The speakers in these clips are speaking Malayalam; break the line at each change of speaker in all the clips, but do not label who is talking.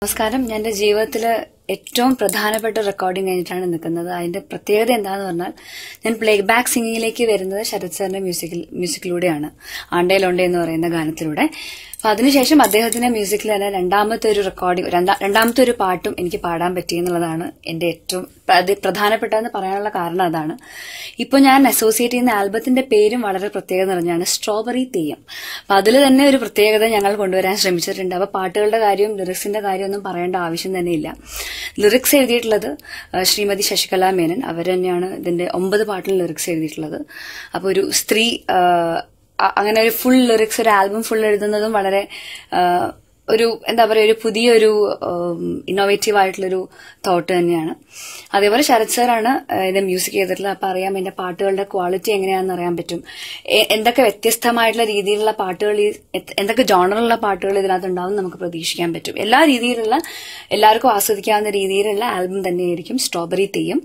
നമസ്കാരം ഞാൻ എൻ്റെ ജീവിതത്തിൽ ഏറ്റവും പ്രധാനപ്പെട്ട റെക്കോർഡിംഗ് കഴിഞ്ഞിട്ടാണ് നിൽക്കുന്നത് അതിന്റെ പ്രത്യേകത എന്താന്ന് പറഞ്ഞാൽ ഞാൻ പ്ലേ ബാക്ക് സിംഗിങ്ങിലേക്ക് വരുന്നത് ശരത് സാറിന്റെ മ്യൂസിക്കിൽ മ്യൂസിക്കിലൂടെയാണ് ആണ്ടേലോണ്ടെ എന്ന് പറയുന്ന ഗാനത്തിലൂടെ അപ്പൊ അതിനുശേഷം അദ്ദേഹത്തിന്റെ മ്യൂസിക്കിൽ തന്നെ രണ്ടാമത്തെ ഒരു റെക്കോർഡിംഗ് രണ്ടാമത്തെ ഒരു പാട്ടും എനിക്ക് പാടാൻ പറ്റി എന്നുള്ളതാണ് എന്റെ ഏറ്റവും പ്രധ- പ്രധാനപ്പെട്ടതെന്ന് പറയാനുള്ള കാരണം അതാണ് ഇപ്പോൾ ഞാൻ അസോസിയേറ്റ് ചെയ്യുന്ന ആൽബത്തിന്റെ പേരും വളരെ പ്രത്യേകത നിറഞ്ഞാണ് സ്ട്രോബെറി തെയ്യം അപ്പൊ അതിൽ തന്നെ ഒരു പ്രത്യേകത ഞങ്ങൾ കൊണ്ടുവരാൻ ശ്രമിച്ചിട്ടുണ്ട് അപ്പൊ പാട്ടുകളുടെ കാര്യവും ലിറിക്സിന്റെ കാര്യമൊന്നും പറയേണ്ട ആവശ്യം തന്നെയില്ല ലിറിക്സ് എഴുതിയിട്ടുള്ളത് ആ, ശ്രീമതി ശശികല മേനൻ അവർ തന്നെയാണ് ഇതിന്റെ ഒമ്പത് പാട്ടിൽ ലിറിക്സ് എഴുതിയിട്ടുള്ളത് അപ്പൊ ഒരു സ്ത്രീ ആ, അ- അങ്ങനെ ഒരു ഫുൾ ലിറിക്സ് ഒരു ആൽബം ഫുൾ എഴുതുന്നതും വളരെ ആ, ഒരു എന്താ പറയുക ഒരു പുതിയൊരു ഇന്നോവേറ്റീവ് ആയിട്ടുള്ളൊരു തോട്ട് തന്നെയാണ് അതേപോലെ ശരത് സാറാണ് ഇത് മ്യൂസിക് ചെയ്തിട്ടുള്ളത് അപ്പൊ അറിയാം എന്റെ പാട്ടുകളുടെ ക്വാളിറ്റി എങ്ങനെയാണെന്ന് അറിയാൻ പറ്റും എ- എന്തൊക്കെ വ്യത്യസ്തമായിട്ടുള്ള രീതിയിലുള്ള പാട്ടുകൾ ഈ എ- എന്തൊക്കെ ജോണറുള്ള പാട്ടുകൾ ഇതിനകത്ത് ഉണ്ടാവും നമുക്ക് പ്രതീക്ഷിക്കാൻ പറ്റും എല്ലാ രീതിയിലുള്ള എല്ലാവർക്കും ആസ്വദിക്കാവുന്ന രീതിയിലുള്ള ആൽബം തന്നെയായിരിക്കും സ്ട്രോബെറി തെയ്യം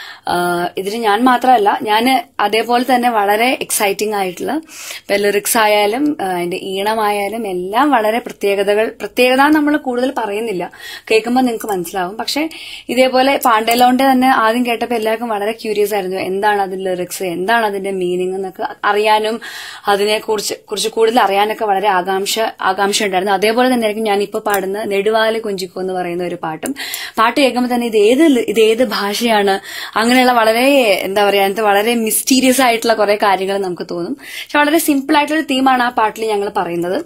ആഹ് ഇതിന് ഞാൻ മാത്രമല്ല ഞാൻ അതേപോലെ തന്നെ വളരെ എക്സൈറ്റിംഗ് ആയിട്ടുള്ള ഇപ്പൊ ലിറിക്സ് ആയാലും ആഹ് അതിന്റെ ഈണമായാലും എല്ലാം വളരെ പ്രത്യേകതകൾ പ്രത്യേകത നമ്മൾ കൂടുതൽ പറയുന്നില്ല കേൾക്കുമ്പോൾ നിങ്ങൾക്ക് മനസ്സിലാവും പക്ഷെ ഇതേപോലെ പാണ്ഡേലോണ്ട് തന്നെ ആദ്യം കേട്ടപ്പോൾ എല്ലാവർക്കും വളരെ ക്യൂരിയസ് ആയിരുന്നു എന്താണ് അതിന്റെ ലിറിക്സ് എന്താണ് അതിന്റെ മീനിങ് എന്നൊക്കെ അറിയാനും അതിനെ കുറിച്ച് കുറിച്ച് കൂടുതൽ അറിയാനൊക്കെ വളരെ ആകാംക്ഷ ആകാംക്ഷ ഉണ്ടായിരുന്നു അതേപോലെ തന്നെ ആയിരിക്കും ഞാൻ ഇപ്പോൾ പാടുന്ന നെടുവാല് കുഞ്ചിക്കോ എന്ന് പറയുന്ന ഒരു പാട്ടും പാട്ട് കേൾക്കുമ്പോൾ തന്നെ ഇത് ഏത് ലി- ഇത് ഏത് ഭാഷയാണ് അങ്ങനെയുള്ള വളരെ എന്താ പറയാ അതിനകത്ത് വളരെ മിസ്റ്റീരിയസ് ആയിട്ടുള്ള കുറെ കാര്യങ്ങൾ നമുക്ക് തോന്നും പക്ഷെ വളരെ സിമ്പിൾ ആയിട്ടുള്ള തീമാണ് ആ പാട്ടിൽ ഞങ്ങൾ പറയുന്നത്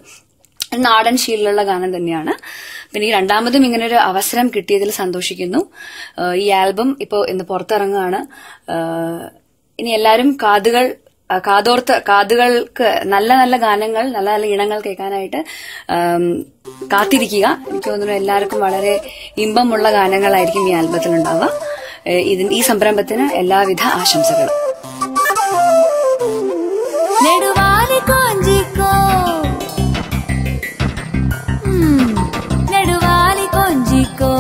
നാടൻ ശീലമുള്ള ഗാനം തന്നെയാണ് പിന്നെ ഈ രണ്ടാമതും ഇങ്ങനെ ഒരു അവസരം കിട്ടിയതിൽ സന്തോഷിക്കുന്നു ഏഹ് ഈ ആൽബം ഇപ്പോൾ ഇന്ന് പുറത്തിറങ്ങുകയാണ് ഏഹ് ഇനി എല്ലാവരും കാതുകൾ ആ, കാതോർത്ത് കാതുകൾക്ക് നല്ല നല്ല ഗാനങ്ങൾ നല്ല നല്ല ഇണങ്ങൾ കേൾക്കാനായിട്ട് ആം, കാത്തിരിക്കുക എനിക്ക് തോന്നുന്നു എല്ലാവർക്കും വളരെ ഇമ്പമുള്ള ഗാനങ്ങളായിരിക്കും ഈ ആൽബത്തിൽ ഉണ്ടാവുക ഏഹ് ഇതിന് ഈ സംരംഭത്തിന് എല്ലാവിധ ആശംസകളും
നെടുവാലി കൊഞ്ചിക്കോ ഉം, നെടുവാലി കൊഞ്ചിക്കോ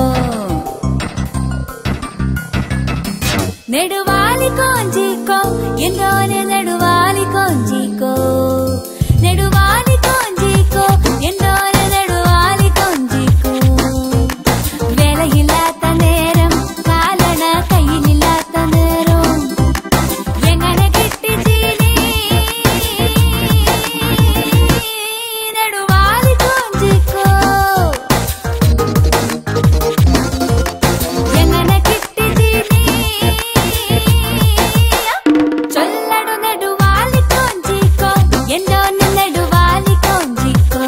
നെടുവാലി കൊഞ്ചിക്കോ എന്തോനെ നെടുവാലി കൊഞ്ചിക്കോ നെടുവാലി കൊഞ്ചിക്കോ എന്തോനെ നെടുവാലി കൊഞ്ചിക്കോ വിലയില്ലാത്ത നേരം കാലണ കയ്യിലില്ലാത്ത നേരം എങ്ങനെ കിട്ടി ചീനി നെടുവാലി കൊഞ്ചിക്കോ എങ്ങനെ കിട്ടി ചീനി ചൊല്ലടു നെടുവാലി കൊഞ്ചിക്കോ എന്തോ നെടുവാലി കൊഞ്ചിക്കോ